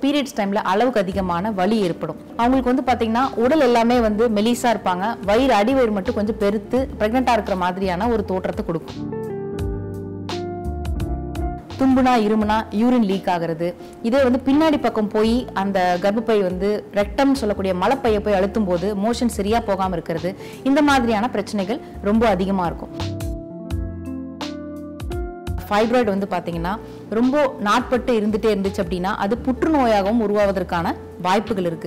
periods டைம்ல அளவுக்கு அதிகமான வலி ஏற்படும் அவங்களுக்கு வந்து பாத்தீங்கன்னா உடல் எல்லாமே வந்து மெலிசா இருப்பாங்க வயிறு அடி வயிறு மட்டும் கொஞ்சம் பெருத்து பிரெக்னெண்டா இருக்கிற மாதிரியான ஒரு தோற்றத்தை கொடுக்கும் தும்புனா இருமுனா யூரின் லீக் ஆகுறது இதே வந்து பின்னாடி பக்கம் போய் அந்த கர்ப்பப்பை வந்து ரெக்டம் சொல்லக்கூடிய மலப்பையை போய் அழுத்தும் போது மோஷன் சரியா போகாம இருக்கிறது இந்த மாதிரியான பிரச்சனைகள் ரொம்ப அதிகமா இருக்கும் ஃபைப்ராய்டு வந்து பாத்தீங்கன்னா ரொம்ப நாட்பட்டு இருந்துட்டே இருந்துச்சு அப்படின்னா அது புற்றுநோயாகவும் உருவாவதற்கான வாய்ப்புகள் இருக்கு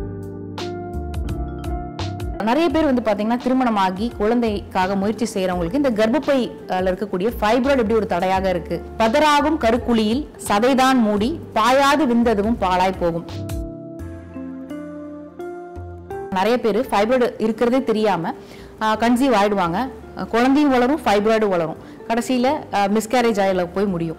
நிறைய பேர் வந்து பாத்தீங்கன்னா திருமணமாகி குழந்தைக்காக முயற்சி செய்யறவங்களுக்கு இந்த கர்ப்பப்பைல இருக்கக்கூடிய ஃபைப்ராய்டு எப்படி ஒரு தடையாக இருக்கு பதராகும் கருக்குழியில் சதைதான் மூடி பாயாது விந்ததுவும் பாழாய் போகும் நிறைய பேர் ஃபைப்ராய்டு இருக்கிறதே தெரியாம கன்சீவ் ஆயிடுவாங்க அஹ் குழந்தையும் வளரும் ஃபைப்ராய்டு வளரும் கடைசியில மிஸ்கேரேஜ் ஆயில போய் முடியும்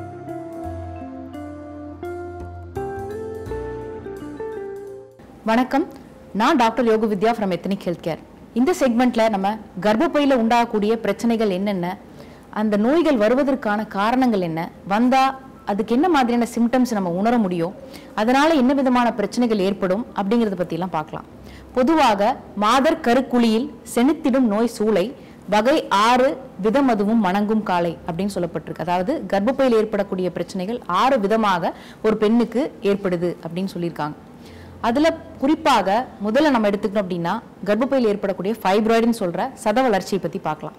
வணக்கம் நான் doctor Yoga Vidya from ethnic health care இந்த செக்மெண்ட்ல நம்ம கர்ப்பப்பையில உண்டாகக்கூடிய பிரச்சனைகள் என்னென்ன அந்த நோய்கள் வருவதற்கான காரணங்கள் என்ன வந்தா அதுக்கு என்ன மாதிரியான சிம்டம்ஸ் நம்ம உணர முடியும் அதனால என்ன விதமான பிரச்சனைகள் ஏற்படும் அப்படிங்கறத பத்தி எல்லாம் பார்க்கலாம் பொதுவாக மாதர் கருக்குழியில் செனித்திடும் நோய் சூளை வகை ஆறு விதம் அதுவும் மணங்கும் காலை அப்படின்னு சொல்லப்பட்டிருக்கு அதாவது கர்ப்பப்பையில் ஏற்படக்கூடிய பிரச்சனைகள் ஆறு விதமாக ஒரு பெண்ணுக்கு ஏற்படுது அப்படின்னு சொல்லியிருக்காங்க அதுல குறிப்பாக முதல்ல நம்ம எடுத்துக்கணும் அப்படின்னா கர்ப்பப்பையில் ஏற்படக்கூடிய ஃபைப்ராய்டுன்னு சொல்ற சத வளர்ச்சியை பத்தி பார்க்கலாம்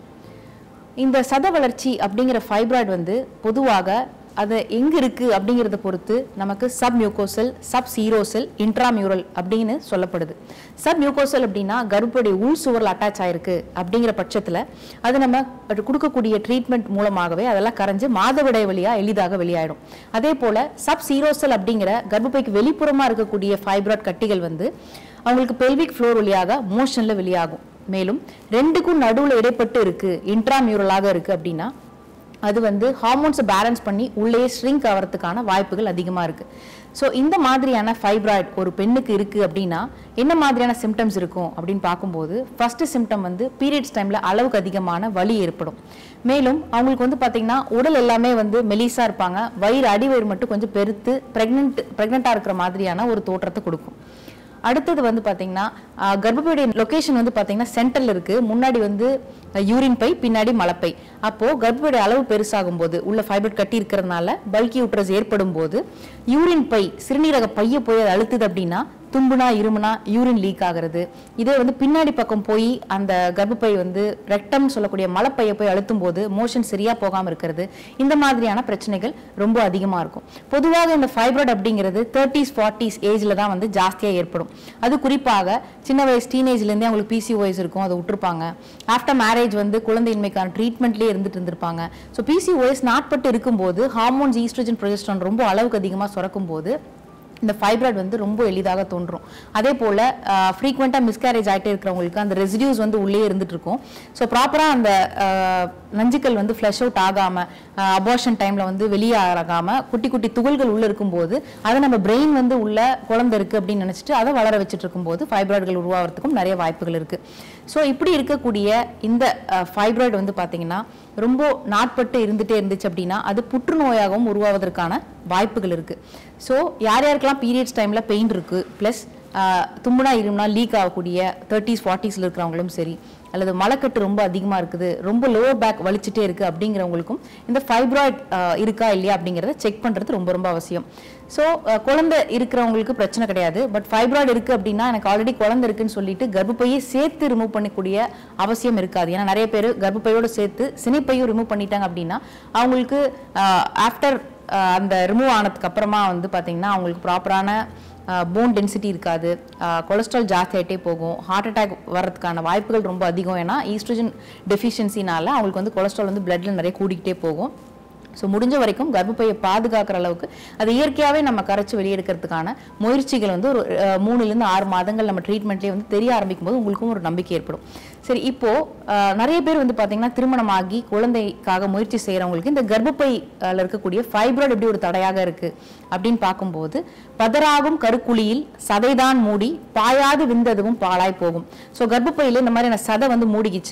இந்த சத வளர்ச்சி அப்படிங்கிற ஃபைப்ராய்டு வந்து பொதுவாக அது எங்க இருக்கு அப்படிங்கிறத பொறுத்து நமக்கு sub mucosal sub serosal intramural அப்படின்னு சொல்லப்படுது சப் மியூகோசல் அப்படின்னா கர்ப்பப்படி உள் சுவரில் அட்டாச் ஆயிருக்கு அப்படிங்கிற பட்சத்துல அது நம்ம அது கொடுக்கக்கூடிய ட்ரீட்மெண்ட் மூலமாகவே அதெல்லாம் கரைஞ்சு மாதவிடை வழியா எளிதாக வெளியாயிடும் அதே போல சப் சீரோசல் அப்படிங்கிற கர்ப்பப்பைக்கு வெளிப்புறமா இருக்கக்கூடிய ஃபைப்ராய்ட் கட்டிகள் வந்து அவங்களுக்கு பெல்விக் ஃப்ளோர் வழியாக மோஷன்ல வெளியாகும் மேலும் ரெண்டுக்கும் நடுவுல இடைப்பட்டு இருக்கு இன்ட்ராமியூரலாக இருக்கு அப்படின்னா அது வந்து ஹார்மோன்ஸை பேலன்ஸ் பண்ணி உள்ளே ஸ்ட்ரிங்க் ஆகிறதுக்கான வாய்ப்புகள் அதிகமாக இருக்கு ஸோ இந்த மாதிரியான ஃபைப்ராய்ட் ஒரு பெண்ணுக்கு இருக்கு அப்படின்னா என்ன மாதிரியான சிம்டம்ஸ் இருக்கும் அப்படின்னு பார்க்கும்போது ஃபர்ஸ்ட் சிம்டம் வந்து பீரியட்ஸ் டைம்ல அளவுக்கு அதிகமான வலி ஏற்படும் மேலும் அவங்களுக்கு வந்து பார்த்தீங்கன்னா உடல் எல்லாமே வந்து மெலிசா இருப்பாங்க வயிறு அடி வயிறு மட்டும் கொஞ்சம் பெருத்து பிரெக்னென்ட் பிரெக்னெண்ட்டாக இருக்கிற மாதிரியான ஒரு தோற்றத்தை கொடுக்கும் அடுத்தது வந்து பாத்தீங்கன்னா ஆஹ், கர்ப்பப்பையுடைய லொகேஷன் வந்து பாத்தீங்கன்னா சென்டர்ல இருக்கு முன்னாடி வந்து யூரின் பை பின்னாடி மலப்பை அப்போ கர்ப்பப்பையுடைய அளவு பெருசாகும் போது உள்ள ஃபைபர் கட்டி இருக்கிறதுனால பல்கி யூட்ரஸ் ஏற்படும் போது யூரின் பை சிறுநீரக பைய போய் அது அழுத்துது அப்படின்னா தும்புனா இருமுனா யூரின் லீக் ஆகுறது இதே வந்து பின்னாடி பக்கம் போய் அந்த கர்ப்பப்பை வந்து ரெக்டம் சொல்லக்கூடிய மலப்பையை போய் அழுத்தும் போது மோஷன் சரியா போகாம இருக்கிறது இந்த மாதிரியான பிரச்சனைகள் ரொம்ப அதிகமா இருக்கும் பொதுவாக இந்த ஃபைப்ராய்டு அப்படிங்கிறது தேர்ட்டிஸ் ஃபார்ட்டிஸ் ஏஜ்ல தான் வந்து ஜாஸ்தியா ஏற்படும் அது குறிப்பாக சின்ன வயசு டீனேஜ்ல இருந்தே அவங்களுக்கு பிசிஓஎஸ் இருக்கும் அதை விட்டுருப்பாங்க ஆஃப்டர் மேரேஜ் வந்து குழந்தையின்மைக்கான ட்ரீட்மெண்ட்லேயே இருந்துட்டு இருந்திருப்பாங்க ஸோ பிசிஓஎஸ் நாட்பட்டு இருக்கும்போது ஹார்மோன்ஸ் ஈஸ்ட்ரோஜன் ப்ரொஜெஸ்ட்ரான் ரொம்ப அளவுக்கு அதிகமாக சுரக்கும் போது இந்த ஃபைப்ராய்டு வந்து ரொம்ப எளிதாக தோன்றும் அதே போல் ஃப்ரீக்வெண்ட்டாக மிஸ்கேரேஜ் ஆகிட்டே இருக்கிறவங்களுக்கு அந்த ரெசிடியூஸ் வந்து உள்ளே இருந்துட்டு இருக்கும் ஸோ ப்ராப்பராக அந்த ஆஹ், நஞ்சுக்கள் வந்து ஃப்ளஷ் அவுட் ஆகாமல் அபார்ஷன் டைமில் வந்து வெளியே ஆகாமல் குட்டி குட்டி துகள்கள் உள்ளே இருக்கும்போது அதை நம்ம பிரெயின் வந்து உள்ள குழந்தை இருக்குது அப்படின்னு நினச்சிட்டு அதை வளர வச்சுட்டு இருக்கும்போது ஃபைப்ராய்டுகள் உருவாகிறதுக்கும் நிறைய வாய்ப்புகள் இருக்குது ஸோ இப்படி இருக்கக்கூடிய இந்த ஃபைப்ராய்டு வந்து பார்த்தீங்கன்னா ரொம்ப நாட்பட்டு இருந்துட்டே இருந்துச்சு அப்படின்னா அது புற்றுநோயாகவும் உருவாவதற்கான வாய்ப்புகள் இருக்கு ஸோ யார் யாருக்கெல்லாம் பீரியட்ஸ் டைம்ல பெயின் இருக்கு ப்ளஸ் தும்புனா இருமுனா லீக் ஆகக்கூடிய தேர்ட்டிஸ் ஃபார்ட்டிஸில் இருக்கிறவங்களும் சரி அல்லது மலக்கட்டு ரொம்ப அதிகமாக இருக்குது ரொம்ப லோவர் பேக் வலிச்சுட்டே இருக்கு அப்படிங்கிறவங்களுக்கும் இந்த ஃபைப்ராய்ட் இருக்கா இல்லையா அப்படிங்கிறத செக் பண்ணுறது ரொம்ப ரொம்ப அவசியம் ஸோ குழந்தை இருக்கிறவங்களுக்கு பிரச்சனை கிடையாது பட் ஃபைப்ராய்டு இருக்கு அப்படின்னா எனக்கு ஆல்ரெடி குழந்தை இருக்குன்னு சொல்லிட்டு கர்ப்பப்பையை சேர்த்து ரிமூவ் பண்ணக்கூடிய அவசியம் இருக்காது ஏன்னா நிறைய பேர் கர்ப்பப்பையோடு சேர்த்து சினைப்பையும் ரிமூவ் பண்ணிட்டாங்க அப்படின்னா அவங்களுக்கு ஆஃப்டர் அந்த ரிமூவ் ஆனதுக்கு அப்புறமா வந்து பார்த்தீங்கன்னா அவங்களுக்கு ப்ராப்பரான போன் டென்சிட்டி இருக்காது கொலஸ்ட்ரால் ஜாஸ்தி ஆகிட்டே போகும் ஹார்ட் அட்டாக் வர்றதுக்கான வாய்ப்புகள் ரொம்ப அதிகம் ஏன்னா ஈஸ்ட்ரோஜன் டெஃபிஷியன்சினால அவங்களுக்கு வந்து கொலஸ்ட்ரால் வந்து பிளட்ல நிறைய கூடிக்கிட்டே போகும் ஸோ முடிஞ்ச வரைக்கும் கர்ப்பப்பையை பாதுகாக்கிற அளவுக்கு அது இயற்கையாகவே நம்ம கரைச்சி வெளியெடுக்கிறதுக்கான முயற்சிகள் வந்து ஒரு அஹ், மூணுலேருந்து ஆறு மாதங்கள் நம்ம ட்ரீட்மெண்ட்லேயே வந்து தெரிய ஆரம்பிக்கும் போது உங்களுக்கும் ஒரு நம்பிக்கை ஏற்படும் சரி இப்போ அஹ், நிறைய பேர் வந்து பார்த்தீங்கன்னா திருமணமாகி குழந்தைக்காக முயற்சி செய்கிறவங்களுக்கு இந்த கர்ப்பப்பையில் இருக்கக்கூடிய ஃபைப்ராய்டு எப்படி ஒரு தடையாக இருக்கு அப்படின்னு பார்க்கும்போது பதராகும் கருக்குழியில் சதைதான் மூடி பாயாது விந்ததுவும் பாழாய் போகும் ஸோ கர்ப்பப்பையில் இந்த மாதிரியான சதை வந்து மூடிக்கிச்சு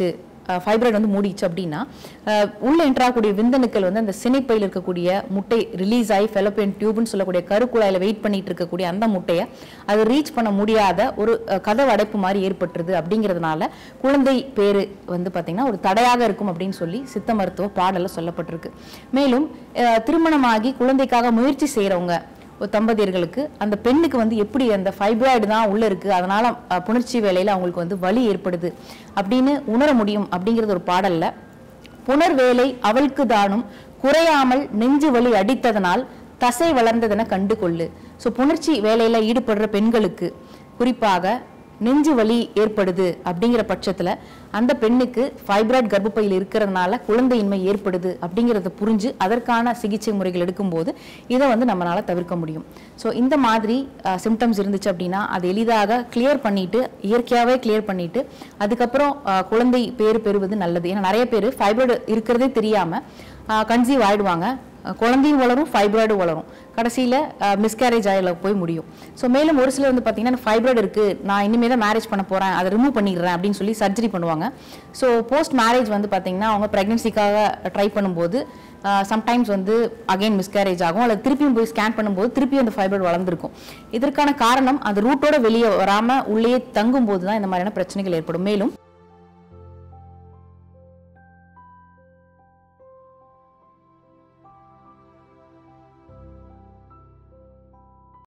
ஃபைப்ராய்டு வந்து மூடிச்சு அப்படின்னா அஹ், உள்ள என்ட்ராகக்கூடிய விந்தணுக்கள் வந்து அந்த சினைப்பையில் இருக்கக்கூடிய முட்டை ரிலீஸ் ஆகி ஃபெலோப்பியன் டியூப்னு சொல்லக்கூடிய கருக்குழாயில வெயிட் பண்ணிட்டு இருக்கக்கூடிய அந்த முட்டையை அது ரீச் பண்ண முடியாத ஒரு அஹ், கதவு அடைப்பு மாதிரி ஏற்பட்டுருது அப்படிங்கிறதுனால குழந்தை பேரு வந்து பார்த்தீங்கன்னா ஒரு தடையாக இருக்கும் அப்படின்னு சொல்லி சித்த மருத்துவ பாடல்ல சொல்லப்பட்டிருக்கு மேலும் அஹ், திருமணமாகி குழந்தைக்காக முயற்சி செய்றவங்க ஒரு தம்பதியர்களுக்கு அந்த பெண்ணுக்கு வந்து எப்படி அந்த ஃபைப்ராய்டு தான் உள்ள இருக்கு அதனால அஹ், புணர்ச்சி வேலையில அவங்களுக்கு வந்து வலி ஏற்படுது அப்படின்னு உணர முடியும் அப்படிங்கிறது ஒரு பாடல்ல புணர்வேலை அவளுக்கு தானும் குறையாமல் நெஞ்சு வலி அடித்ததனால் தசை வளர்ந்ததென கண்டு கொள்ளு ஸோ புணர்ச்சி வேலையில ஈடுபடுற பெண்களுக்கு குறிப்பாக நெஞ்சு வலி ஏற்படுது அப்படிங்கிற பட்சத்துல அந்த பெண்ணுக்கு ஃபைப்ராய்ட் கர்ப்பப்பையில் இருக்கிறதுனால குழந்தையின்மை ஏற்படுது அப்படிங்கிறத புரிஞ்சு அதற்கான சிகிச்சை முறைகள் எடுக்கும்போது இதை வந்து நம்மளால தவிர்க்க முடியும் ஸோ இந்த மாதிரி சிம்டம்ஸ் இருந்துச்சு அப்படின்னா அது எளிதாக கிளியர் பண்ணிட்டு இயற்கையாகவே கிளியர் பண்ணிட்டு அதுக்கப்புறம் அஹ், குழந்தை பேர் பெறுவது நல்லது ஏன்னா நிறைய பேர் ஃபைப்ராய்டு இருக்கிறதே தெரியாம கன்சீவ் ஆயிடுவாங்க அஹ், குழந்தையும் வளரும் ஃபைப்ராய்டும் வளரும் கடைசியில் மிஸ்கேரேஜ் ஆயில போய் முடியும் ஸோ மேலும் ஒரு சிலர் வந்து பார்த்தீங்கன்னா ஃபைப்ராய்டு இருக்கு நான் இனிமேல் தான் மேரேஜ் பண்ண போறேன் அதை ரிமூவ் பண்ணிடுறேன் அப்படின்னு சொல்லி சர்ஜரி பண்ணுவாங்க ஸோ போஸ்ட் மேரேஜ் வந்து பார்த்தீங்கன்னா அவங்க ப்ரெக்னன்சிக்காக ட்ரை பண்ணும்போது சம்டைம்ஸ் வந்து அகைன் மிஸ்கேரேஜ் ஆகும் அல்லது திருப்பியும் போய் ஸ்கேன் பண்ணும்போது திருப்பியும் அந்த ஃபைப்ராய்டு வளர்ந்துருக்கும் இதற்கான காரணம் அந்த ரூட்டோட வெளியே வராமல் உள்ளேயே தங்கும் போது தான் இந்த மாதிரியான பிரச்சனைகள் ஏற்படும் மேலும்